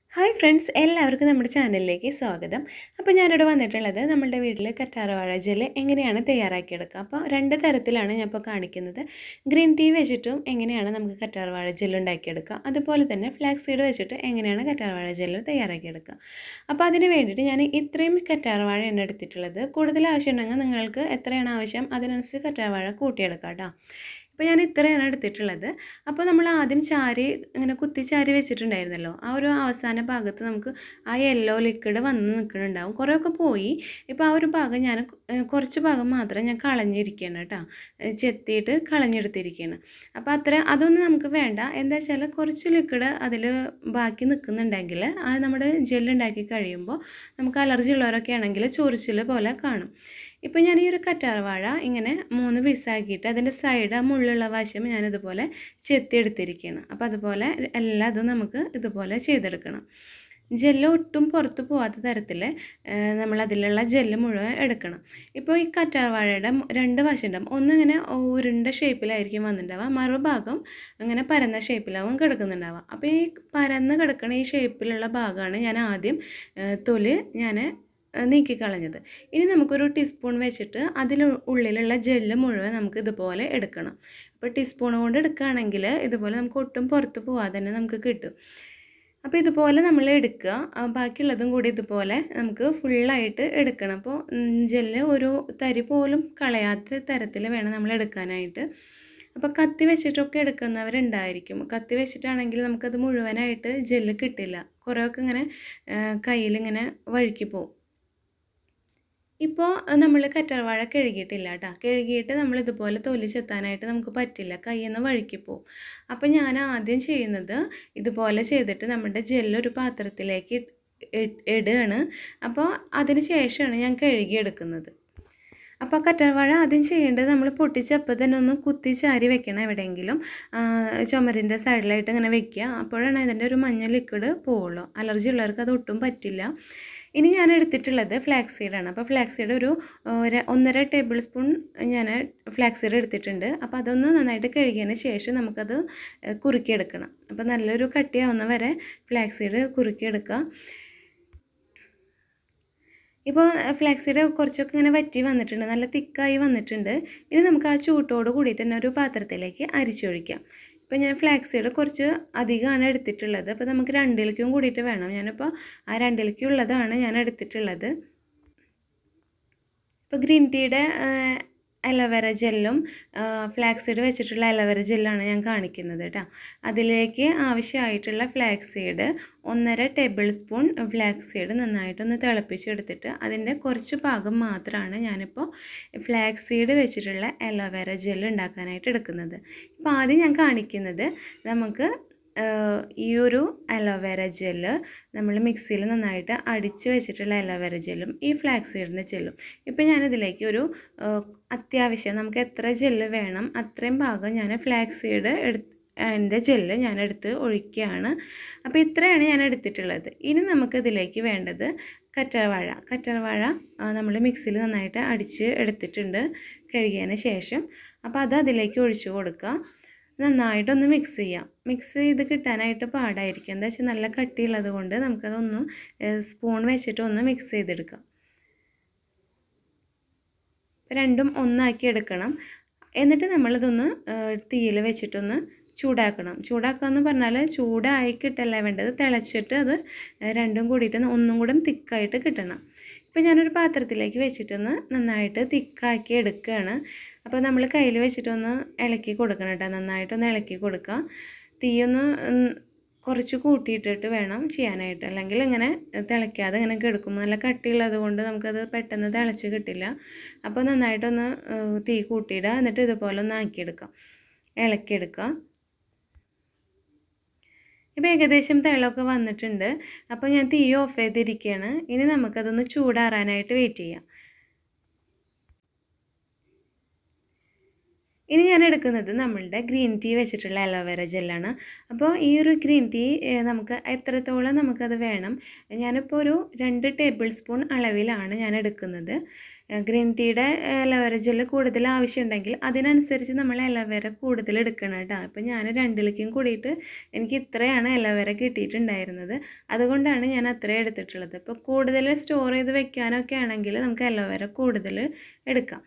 hi friends എല്ലാവർക്കും നമ്മുടെ ചാനലിലേക്ക് സ്വാഗതം അപ്പോൾ ഞാനിവിടെ വന്നിട്ടുള്ളത് നമ്മുടെ വീട്ടിൽ കറ്റാർവാഴ ജെൽ എങ്ങനെയാണ് തയ്യാറാക്കിയെടുക്കുക അപ്പോൾ രണ്ട് തരത്തിലാണ് ഞാൻ ഇപ്പോൾ കാണിക്കുന്നത് ഗ്രീൻ ടീ വെച്ചിട്ടും എങ്ങനെയാണ് നമുക്ക് കറ്റാർവാഴ ജെൽ ഉണ്ടാക്കിയെടുക്കുക അതുപോലെ തന്നെ ഫ്ലാക്സ് സീഡ് വെച്ചിട്ട് എങ്ങനെയാണ് കറ്റാർവാഴ ജെൽ തയ്യാറാക്കിയെടുക്കുക അപ്പോൾ അതിന് വേണ്ടിയിട്ട് ഞാൻ ഇത്രയും കറ്റാർവാഴ ആണ് എടുത്തിട്ടുള്ളത് കൂടുതൽ ആവശ്യമുണ്ടെങ്കിൽ നിങ്ങൾക്ക് എത്രയാണ് ആവശ്യം അതിനനുസരിച്ച് കറ്റാർവാഴ കൂട്ടിയെടുക്കാം കേട്ടോ അപ്പോൾ ഞാൻ ഇത്രയാണ് എടുത്തിട്ടുള്ളത് അപ്പോൾ നമ്മൾ ആദ്യം ചാരി ഇങ്ങനെ കുത്തി ചാരി വെച്ചിട്ടുണ്ടായിരുന്നല്ലോ ആ ഒരു അവസാന ഭാഗത്ത് നമുക്ക് ആ യെല്ലോ ലിക്വിഡ് വന്ന് നിൽക്കുന്നുണ്ടാവും കുറേയൊക്കെ പോയി ഇപ്പോൾ ആ ഒരു ഭാഗം ഞാൻ ഏഹ്, കുറച്ച് ഭാഗം മാത്രം ഞാൻ കളഞ്ഞിരിക്കുകയാണ് കേട്ടോ ഏഹ്, ചെത്തിയിട്ട് കളഞ്ഞെടുത്തിരിക്കുകയാണ് അപ്പോൾ അത്ര അതൊന്നും നമുക്ക് വേണ്ട എന്താ വെച്ചാൽ കുറച്ച് ലിക്വിഡ് അതിൽ ബാക്കി നിൽക്കുന്നുണ്ടെങ്കിൽ അത് നമ്മുടെ ജെല്ലുണ്ടാക്കി കഴിയുമ്പോൾ നമുക്ക് അലർജി ഉള്ളവരൊക്കെ ആണെങ്കിൽ ചൊറിച്ചിൽ പോലെ കാണും ഇപ്പോൾ ഞാൻ ഈ ഒരു കറ്റാർവാഴ ഇങ്ങനെ മൂന്ന് പീസാക്കിയിട്ട് അതിൻ്റെ സൈഡ് ആ മുള്ളുള്ള വശം ഞാനിതുപോലെ ചെത്തിയെടുത്തിരിക്കുകയാണ് അപ്പോൾ അതുപോലെ എല്ലാതും നമുക്ക് ഇതുപോലെ ചെയ്തെടുക്കണം ജെല്ല് ഒട്ടും പുറത്ത് പോകാത്ത തരത്തിൽ നമ്മൾ അതിലുള്ള ജെല്ല് മുഴുവൻ എടുക്കണം ഇപ്പോൾ ഈ കറ്റാർവാഴയുടെ മ- രണ്ട് വശം ഉണ്ടാവും ഒന്നിങ്ങനെ ഉരുണ്ട ഷേപ്പിലായിരിക്കും വന്നിട്ടുണ്ടാവുക മറുഭാഗം ഇങ്ങനെ പരന്ന ഷേപ്പിലാവും കിടക്കുന്നുണ്ടാവുക അപ്പോൾ ഈ പരന്ന് കിടക്കുന്ന ഈ ഷേപ്പിലുള്ള ഭാഗമാണ് ഞാൻ ആദ്യം ഏഹ്, തൊലി ഞാൻ നീക്കിക്കളഞ്ഞത് ഇനി നമുക്കൊരു ടീസ്പൂൺ വെച്ചിട്ട് അതിൽ ഉള്ളിലുള്ള ജെല്ല് മുഴുവൻ നമുക്ക് ഇതുപോലെ എടുക്കണം അപ്പോൾ ടീസ്പൂൺ കൊണ്ട് എടുക്കുകയാണെങ്കിൽ ഇതുപോലെ നമുക്ക് ഒട്ടും പുറത്ത് പോവാതെ തന്നെ നമുക്ക് കിട്ടും അപ്പോൾ ഇതുപോലെ നമ്മൾ എടുക്കുക ആ ബാക്കിയുള്ളതും കൂടി ഇതുപോലെ നമുക്ക് ഫുള്ളായിട്ട് എടുക്കണം അപ്പോൾ ഉം, ജെല്ല് ഒരു തരി പോലും കളയാത്ത തരത്തിൽ വേണം നമ്മൾ എടുക്കാനായിട്ട് അപ്പോൾ കത്തി വെച്ചിട്ടൊക്കെ എടുക്കുന്നവരുണ്ടായിരിക്കും കത്തി വെച്ചിട്ടാണെങ്കിൽ നമുക്കത് മുഴുവനായിട്ട് ജെല്ല് കിട്ടില്ല കുറേയൊക്കെ ഇങ്ങനെ കയ്യിലിങ്ങനെ വഴുക്കി പോകും ഇപ്പോൾ നമ്മൾ കറ്റാർവാഴ കഴുകിയിട്ടില്ല കേട്ടോ കഴുകിയിട്ട് നമ്മൾ ഇതുപോലെ തൊലി ചെത്താനായിട്ട് നമുക്ക് പറ്റില്ല കയ്യിൽ നിന്ന് വഴുക്കി പോകും അപ്പോൾ ഞാൻ ആദ്യം ചെയ്യുന്നത് ഇതുപോലെ ചെയ്തിട്ട് നമ്മുടെ ജെല്ലൊരു പാത്രത്തിലേക്ക് ഇട്ട് ഇട്ട് ഇടുകയാണ് അപ്പോൾ അതിന് ശേഷമാണ് ഞാൻ കഴുകിയെടുക്കുന്നത് അപ്പോൾ കറ്റാർവാഴ ആദ്യം ചെയ്യേണ്ടത് നമ്മൾ പൊട്ടിച്ചപ്പോൾ തന്നെ ഒന്ന് കുത്തി ചാരി വെക്കണം എവിടെയെങ്കിലും ആ, ചുമരിൻ്റെ സൈഡിലായിട്ട് ഇങ്ങനെ വെക്കുക അപ്പോഴാണ് അതിൻ്റെ ഒരു മഞ്ഞ ലിക്വിഡ് പോവുള്ളൂ അലർജി ഉള്ളവർക്ക് അത് ഒട്ടും പറ്റില്ല ഇനി ഞാൻ എടുത്തിട്ടുള്ളത് ഫ്ലാക്സ് സീഡാണ് അപ്പോൾ ഫ്ലാക്സ് സീഡ് ഒരു ഒരു ഒന്നര ടേബിൾ സ്പൂൺ ഞാൻ ഫ്ലാക്സ് സീഡ് എടുത്തിട്ടുണ്ട് അപ്പോൾ അതൊന്ന് നന്നായിട്ട് കഴുകിയതിന് ശേഷം നമുക്കത് ഏഹ്, കുറുക്കിയെടുക്കണം അപ്പോൾ നല്ലൊരു കട്ടിയാവുന്ന വരെ ഫ്ലാക്സ് സീഡ് കുറുക്കിയെടുക്കുക ഇപ്പോൾ ഫ്ലാക്സീഡ് കുറച്ചൊക്കെ ഇങ്ങനെ വറ്റി വന്നിട്ടുണ്ട് നല്ല തിക്കായി വന്നിട്ടുണ്ട് ഇനി നമുക്ക് ആ ചൂട്ടോട് കൂടിയിട്ട് തന്നെ ഒരു പാത്രത്തിലേക്ക് അരിച്ചൊഴിക്കാം ഇപ്പോൾ ഞാൻ ഫ്ലാക്സീഡ് കുറച്ച് അധികമാണ് എടുത്തിട്ടുള്ളത് അപ്പോൾ നമുക്ക് രണ്ടിലേക്കും കൂടിയിട്ട് വേണം ഞാനിപ്പോൾ ആ രണ്ടിലേക്കും ഉള്ളതാണ് ഞാൻ എടുത്തിട്ടുള്ളത് ഇപ്പോൾ ഗ്രീൻ ടീയുടെ അലോവേര ജെല്ലും ഫ്ലാക്സീഡ് വെച്ചിട്ടുള്ള അലോവേര ജെല്ലാണ് ഞാൻ കാണിക്കുന്നത് കേട്ടോ അതിലേക്ക് ആവശ്യമായിട്ടുള്ള ഫ്ലാക്സീഡ് ഒന്നര ടേബിൾ സ്പൂൺ ഫ്ലാക്സീഡ് നന്നായിട്ടൊന്ന് തിളപ്പിച്ചെടുത്തിട്ട് അതിൻ്റെ കുറച്ച് ഭാഗം മാത്രമാണ് ഞാനിപ്പോൾ ഫ്ലാക്സീഡ് വെച്ചിട്ടുള്ള അലോവേര ജെൽ ഉണ്ടാക്കാനായിട്ട് എടുക്കുന്നത് ഇപ്പോൾ ആദ്യം ഞാൻ കാണിക്കുന്നത് നമുക്ക് ഏഹ് ഈ ഒരു അലോവേര ജെല്ല് നമ്മൾ മിക്സിയിൽ നന്നായിട്ട് അടിച്ച് വെച്ചിട്ടുള്ള അലോവേര ജെല്ലും ഈ ഫ്ലാക്സ് സീഡിൻ്റെ ജെല്ലും ഇപ്പം ഞാനിതിലേക്ക് ഒരു ഏഹ് അത്യാവശ്യം നമുക്ക് എത്ര ജെല്ല് വേണം അത്രയും ഭാഗം ഞാൻ ഫ്ലാക്സ് സീഡ് എടുത്ത് അതിൻ്റെ ജെല്ല് ഞാൻ എടുത്ത് ഒഴിക്കുകയാണ് അപ്പോൾ ഇത്രയാണ് ഞാൻ എടുത്തിട്ടുള്ളത് ഇനി നമുക്കിതിലേക്ക് വേണ്ടത് കറ്റാർവാഴ കറ്റാർവാഴ നമ്മൾ മിക്സിയിൽ നന്നായിട്ട് അടിച്ച് എടുത്തിട്ടുണ്ട് കഴുകിയതിന് ശേഷം അപ്പോൾ അത് അതിലേക്ക് ഒഴിച്ചു കൊടുക്കുക നന്നായിട്ടൊന്ന് മിക്സ് ചെയ്യാം മിക്സ് ചെയ്ത് കിട്ടാനായിട്ട് പാടായിരിക്കും എന്താ വെച്ചാൽ നല്ല കട്ടിയുള്ളത് കൊണ്ട് നമുക്കതൊന്ന് സ്പൂൺ വെച്ചിട്ട് ഒന്ന് മിക്സ് ചെയ്തെടുക്കാം രണ്ടും ഒന്നാക്കി എടുക്കണം എന്നിട്ട് നമ്മളിതൊന്ന് തീയിൽ വെച്ചിട്ടൊന്ന് ചൂടാക്കണം ചൂടാക്കുക എന്ന് പറഞ്ഞാൽ ചൂടായി കിട്ടല്ല വേണ്ടത് തിളച്ചിട്ട് അത് രണ്ടും കൂടിയിട്ട് ഒന്നും കൂടെ തിക്കായിട്ട് കിട്ടണം ഇപ്പോൾ ഞാനൊരു പാത്രത്തിലേക്ക് വെച്ചിട്ടൊന്ന് നന്നായിട്ട് തിക്കാക്കി എടുക്കുകയാണ് അപ്പോൾ നമ്മൾ കയ്യിൽ വെച്ചിട്ടൊന്ന് ഇളക്കി കൊടുക്കണം കേട്ടോ നന്നായിട്ടൊന്ന് ഇളക്കി കൊടുക്കുക തീയൊന്ന് ഉം, കുറച്ച് കൂട്ടിയിട്ടിട്ട് വേണം ചെയ്യാനായിട്ട് അല്ലെങ്കിൽ ഇങ്ങനെ തിളയ്ക്കാതെ ഇങ്ങനെ കിടക്കും നല്ല കട്ടിയുള്ളത് കൊണ്ട് നമുക്കത് പെട്ടെന്ന് തിളച്ച് കിട്ടില്ല അപ്പോൾ നന്നായിട്ടൊന്ന് ഏഹ്, തീ കൂട്ടിയിടുക എന്നിട്ട് ഇതുപോലെ ഒന്ന് ആക്കിയെടുക്കാം ഇളക്കിയെടുക്കുക ഇപ്പോൾ ഏകദേശം തിളമൊക്കെ വന്നിട്ടുണ്ട് അപ്പോൾ ഞാൻ തീ ഓഫ് ചെയ്തിരിക്കുകയാണ് ഇനി നമുക്കതൊന്ന് ചൂടാറാനായിട്ട് വെയിറ്റ് ചെയ്യാം ഇനി ഞാൻ എടുക്കുന്നത് നമ്മളുടെ ഗ്രീൻ ടീ വെച്ചിട്ടുള്ള അലോവേര ജെല്ലാണ് അപ്പോൾ ഈ ഒരു ഗ്രീൻ ടീ ഏഹ്, നമുക്ക് എത്രത്തോളം നമുക്കത് വേണം ഞാനിപ്പോൾ ഒരു രണ്ട് ടേബിൾ സ്പൂൺ അളവിലാണ് ഞാൻ എടുക്കുന്നത് ഏഹ്, ഗ്രീൻ ടീയുടെ അലോവേര ജെല്ല് കൂടുതൽ ആവശ്യമുണ്ടെങ്കിൽ അതിനനുസരിച്ച് നമ്മൾ അലോവേര കൂടുതൽ എടുക്കണം കേട്ടോ അപ്പോൾ ഞാൻ രണ്ടിലേക്കും കൂടിയിട്ട് എനിക്ക് ഇത്രയാണ് അലോവേര കിട്ടിയിട്ടുണ്ടായിരുന്നത് അതുകൊണ്ടാണ് ഞാൻ അത്രയും എടുത്തിട്ടുള്ളത് അപ്പോൾ കൂടുതൽ സ്റ്റോർ ചെയ്ത് വെക്കാനൊക്കെ ആണെങ്കിൽ നമുക്ക് അലോവേര കൂടുതൽ എടുക്കാം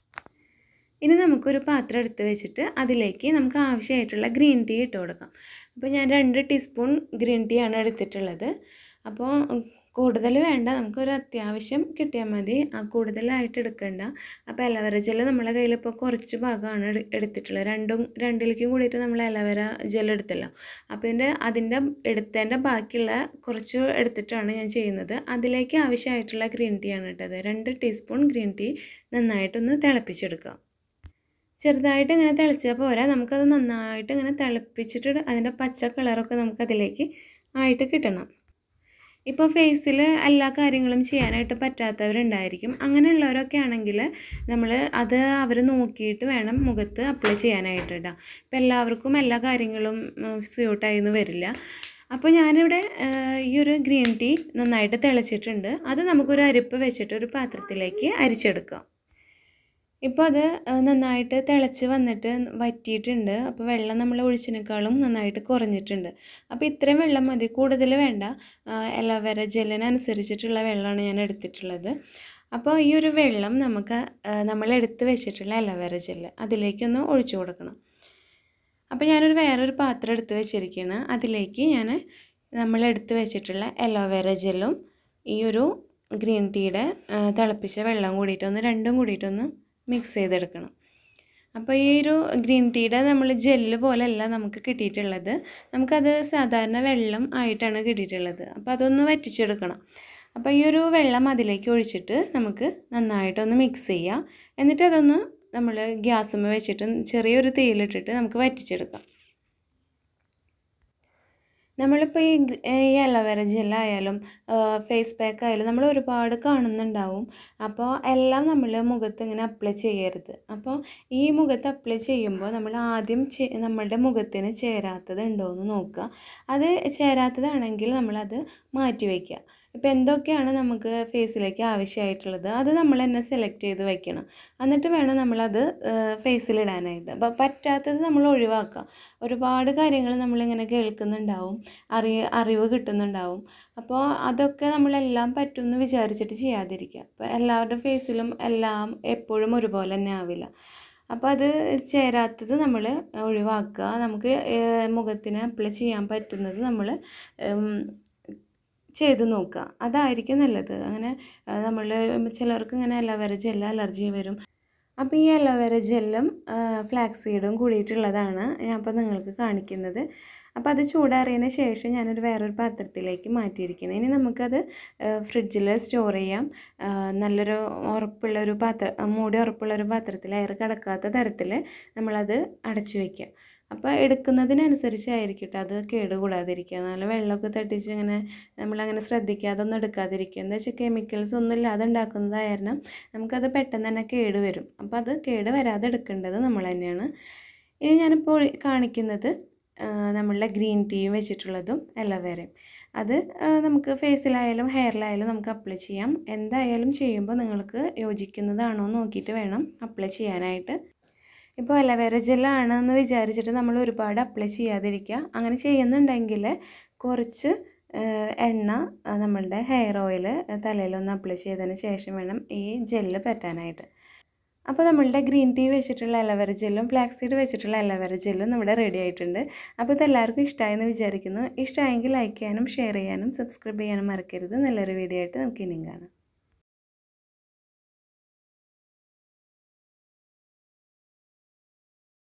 ഇനി നമുക്കൊരു പാത്രം എടുത്ത് വെച്ചിട്ട് അതിലേക്ക് നമുക്ക് ആവശ്യമായിട്ടുള്ള ഗ്രീൻ ടീ ഇട്ട് കൊടുക്കാം അപ്പോൾ ഞാൻ രണ്ട് ടീസ്പൂൺ ഗ്രീൻ ടീ ആണ് എടുത്തിട്ടുള്ളത് അപ്പോൾ കൂടുതൽ വേണ്ട നമുക്കൊരു അത്യാവശ്യം കിട്ടിയാൽ മതി ആ കൂടുതലായിട്ട് എടുക്കണ്ട അപ്പോൾ അലവര ജെൽ നമ്മളെ കയ്യിൽ ഇപ്പോൾ കുറച്ച് ഭാഗമാണ് എടു- എടുത്തിട്ടുള്ളത് രണ്ടും രണ്ടിലേക്കും കൂടിയിട്ട് നമ്മൾ അലവര ജെൽ എടുത്തല്ലോ അപ്പോൾ ഇതിൻ്റെ അതിൻ്റെ എടുത്തതിൻ്റെ ബാക്കിയുള്ള കുറച്ച് എടുത്തിട്ടാണ് ഞാൻ ചെയ്യുന്നത് അതിലേക്ക് ആവശ്യമായിട്ടുള്ള ഗ്രീൻ ടീ ആണ് ഇട്ടത് രണ്ട് ടീസ്പൂൺ ഗ്രീൻ ടീ നന്നായിട്ടൊന്ന് തിളപ്പിച്ചെടുക്കുക ചെറുതായിട്ട് ഇങ്ങനെ തിളച്ചാൽ പോരാ നമുക്കത് നന്നായിട്ട് ഇങ്ങനെ തിളപ്പിച്ചിട്ട് അതിൻ്റെ പച്ച കളറൊക്കെ നമുക്കതിലേക്ക് ആയിട്ട് കിട്ടണം ഇപ്പോൾ ഫേസിൽ എല്ലാ കാര്യങ്ങളും ചെയ്യാനായിട്ട് പറ്റാത്തവരുണ്ടായിരിക്കും അങ്ങനെയുള്ളവരൊക്കെ ആണെങ്കിൽ നമ്മൾ അത് അവർ നോക്കിയിട്ട് വേണം മുഖത്ത് അപ്ലൈ ചെയ്യാനായിട്ട് ഇടാം ഇപ്പം എല്ലാവർക്കും എല്ലാ കാര്യങ്ങളും സ്യൂട്ടായി എന്ന് വരില്ല അപ്പോൾ ഞാനിവിടെ ആ, ഈ ഒരു ഗ്രീൻ ടീ നന്നായിട്ട് തിളച്ചിട്ടുണ്ട് അത് നമുക്കൊരു അരിപ്പ് വെച്ചിട്ട് ഒരു പാത്രത്തിലേക്ക് അരിച്ചെടുക്കാം ഇപ്പോൾ അത് ആ, നന്നായിട്ട് തിളച്ച് വന്നിട്ട് വറ്റിയിട്ടുണ്ട് അപ്പോൾ വെള്ളം നമ്മൾ ഒഴിച്ചതിനേക്കാളും നന്നായിട്ട് കുറഞ്ഞിട്ടുണ്ട് അപ്പോൾ ഇത്രയും വെള്ളം മതി കൂടുതൽ വേണ്ട എലവേര ജെല്ലിനനുസരിച്ചിട്ടുള്ള വെള്ളമാണ് ഞാൻ എടുത്തിട്ടുള്ളത് അപ്പോൾ ഈ ഒരു വെള്ളം നമുക്ക് ആ, നമ്മൾ എടുത്ത് വെച്ചിട്ടുള്ള എലവേര ജെല്ല് അതിലേക്കൊന്ന് ഒഴിച്ചു കൊടുക്കണം അപ്പോൾ ഞാനൊരു വേറൊരു പാത്രം എടുത്ത് വെച്ചിരിക്കുകയാണ് അതിലേക്ക് ഞാൻ നമ്മൾ എടുത്ത് വെച്ചിട്ടുള്ള എലോവേര ജെല്ലും ഈ ഒരു ഗ്രീൻ ടീയുടെ ആ, തിളപ്പിച്ച വെള്ളം കൂടിയിട്ടൊന്ന് രണ്ടും കൂടിയിട്ടൊന്ന് മിക്സ് ചെയ്തെടുക്കണം അപ്പോൾ ഈ ഒരു ഗ്രീൻ ടീയുടെ നമ്മൾ ജെല്ല് പോലെയല്ല നമുക്ക് കിട്ടിയിട്ടുള്ളത് നമുക്കത് സാധാരണ വെള്ളം ആയിട്ടാണ് കിട്ടിയിട്ടുള്ളത് അപ്പോൾ അതൊന്ന് വറ്റിച്ചെടുക്കണം അപ്പോൾ ഈ ഒരു വെള്ളം അതിലേക്ക് ഒഴിച്ചിട്ട് നമുക്ക് നന്നായിട്ടൊന്ന് മിക്സ് ചെയ്യാം എന്നിട്ട് അതൊന്ന് നമ്മൾ ഗ്യാസുമ്മ വെച്ചിട്ട് ചെറിയൊരു തീയിലിട്ടിട്ട് നമുക്ക് വറ്റിച്ചെടുക്കാം നമ്മളിപ്പോൾ ഈ ഗ്- ഈ അലോവേര ജെല്ലായാലും ഫേസ് പാക്ക് ആയാലും നമ്മൾ ഒരുപാട് കാണുന്നുണ്ടാവും അപ്പോൾ എല്ലാം നമ്മൾ മുഖത്ത് ഇങ്ങനെ അപ്ലൈ ചെയ്യരുത് അപ്പോൾ ഈ മുഖത്ത് അപ്ലൈ ചെയ്യുമ്പോൾ നമ്മൾ ആദ്യം ചെ നമ്മളുടെ മുഖത്തിന് ചേരാത്തത് ഉണ്ടോ എന്ന് നോക്കുക അത് ചേരാത്തതാണെങ്കിൽ നമ്മളത് മാറ്റി വയ്ക്കുക ഇപ്പോൾ എന്തൊക്കെയാണ് നമുക്ക് ഫേസിലേക്ക് ആവശ്യമായിട്ടുള്ളത് അത് നമ്മൾ തന്നെ സെലക്ട് ചെയ്ത് വെക്കണം എന്നിട്ട് വേണം നമ്മളത് ഫേസിലിടാനായിട്ട് അപ്പോൾ പറ്റാത്തത് നമ്മൾ ഒഴിവാക്കുക ഒരുപാട് കാര്യങ്ങൾ നമ്മളിങ്ങനെ കേൾക്കുന്നുണ്ടാവും അറിയ അറിവ് കിട്ടുന്നുണ്ടാവും അപ്പോൾ അതൊക്കെ നമ്മളെല്ലാം പറ്റുമെന്ന് വിചാരിച്ചിട്ട് ചെയ്യാതിരിക്കുക അപ്പോൾ എല്ലാവരുടെ ഫേസിലും എല്ലാം എപ്പോഴും ഒരുപോലെ തന്നെ ആവില്ല അപ്പോൾ അത് ചേരാത്തത് നമ്മൾ ഒഴിവാക്കുക നമുക്ക് ഏഹ്, മുഖത്തിന് അപ്ലൈ ചെയ്യാൻ പറ്റുന്നത് നമ്മൾ ചെയ്ത് നോക്കുക അതായിരിക്കും നല്ലത് അങ്ങനെ നമ്മൾ ചിലർക്ക് ഇങ്ങനെ അലോവേര ജെല്ല് അലർജി വരും അപ്പോൾ ഈ അലോവേര ജെല്ലും ഫ്ലാക്സ് സീഡും കൂടിയിട്ടുള്ളതാണ് ഞാൻ അപ്പോൾ നിങ്ങൾക്ക് കാണിക്കുന്നത് അപ്പോൾ അത് ചൂടാറിയതിന് ശേഷം ഞാനൊരു വേറൊരു പാത്രത്തിലേക്ക് മാറ്റിയിരിക്കണം ഇനി നമുക്കത് ഫ്രിഡ്ജിൽ സ്റ്റോർ ചെയ്യാം ആ, നല്ലൊരു ഉറപ്പുള്ളൊരു പാത്രം മൂടി ഉറപ്പുള്ളൊരു പാത്രത്തിൽ എയർ കടക്കാത്ത തരത്തിൽ നമ്മളത് അടച്ചു വയ്ക്കുക അപ്പോൾ എടുക്കുന്നതിനനുസരിച്ചായിരിക്കും കേട്ടോ അത് കേടുകൂടാതിരിക്കുക നല്ല വെള്ളമൊക്കെ തട്ടിച്ച് ഇങ്ങനെ നമ്മളങ്ങനെ ശ്രദ്ധിക്കാതെ ഒന്നും എടുക്കാതിരിക്കുക എന്താ വെച്ചാൽ കെമിക്കൽസ് ഒന്നും ഇല്ലാതെ ഉണ്ടാക്കുന്നത് കാരണം നമുക്കത് പെട്ടെന്ന് തന്നെ കേട് വരും അപ്പോൾ അത് കേട് വരാതെ എടുക്കേണ്ടത് നമ്മൾ തന്നെയാണ് ഇനി ഞാനിപ്പോൾ കാണിക്കുന്നത് ആ, നമ്മളുടെ ഗ്രീൻ ടീയും വെച്ചിട്ടുള്ളതും അലോവേരയും അത് ആ, നമുക്ക് ഫേസിലായാലും ഹെയറിലായാലും നമുക്ക് അപ്ലൈ ചെയ്യാം എന്തായാലും ചെയ്യുമ്പോൾ നിങ്ങൾക്ക് യോജിക്കുന്നതാണോ എന്ന് നോക്കിയിട്ട് വേണം അപ്ലൈ ചെയ്യാനായിട്ട് ഇപ്പോൾ അലവേര ജെല്ലാണെന്ന് വിചാരിച്ചിട്ട് നമ്മൾ ഒരുപാട് അപ്ലൈ ചെയ്യാതിരിക്കുക അങ്ങനെ ചെയ്യുന്നുണ്ടെങ്കിൽ കുറച്ച് ഏഹ്, എണ്ണ ആ, നമ്മളുടെ ഹെയർ ഓയിൽ തലയിലൊന്ന് അപ്ലൈ ചെയ്തതിന് ശേഷം വേണം ഈ ജെല്ല് പറ്റാനായിട്ട് അപ്പോൾ നമ്മളുടെ ഗ്രീൻ ടീ വെച്ചിട്ടുള്ള അലവേര ജെല്ലും ഫ്ലാക്സ് സീഡ് വെച്ചിട്ടുള്ള അലവേര ജെല്ലും നമ്മുടെ റെഡി ആയിട്ടുണ്ട് അപ്പോൾ ഇതെല്ലാവർക്കും ഇഷ്ടമായെന്ന് വിചാരിക്കുന്നു ഇഷ്ടമായെങ്കിൽ ലൈക്ക് ചെയ്യാനും ഷെയർ ചെയ്യാനും സബ്സ്ക്രൈബ് ചെയ്യാനും മറക്കരുത് നല്ലൊരു വീഡിയോ ആയിട്ട് നമുക്ക് ഇനിയും കാണാം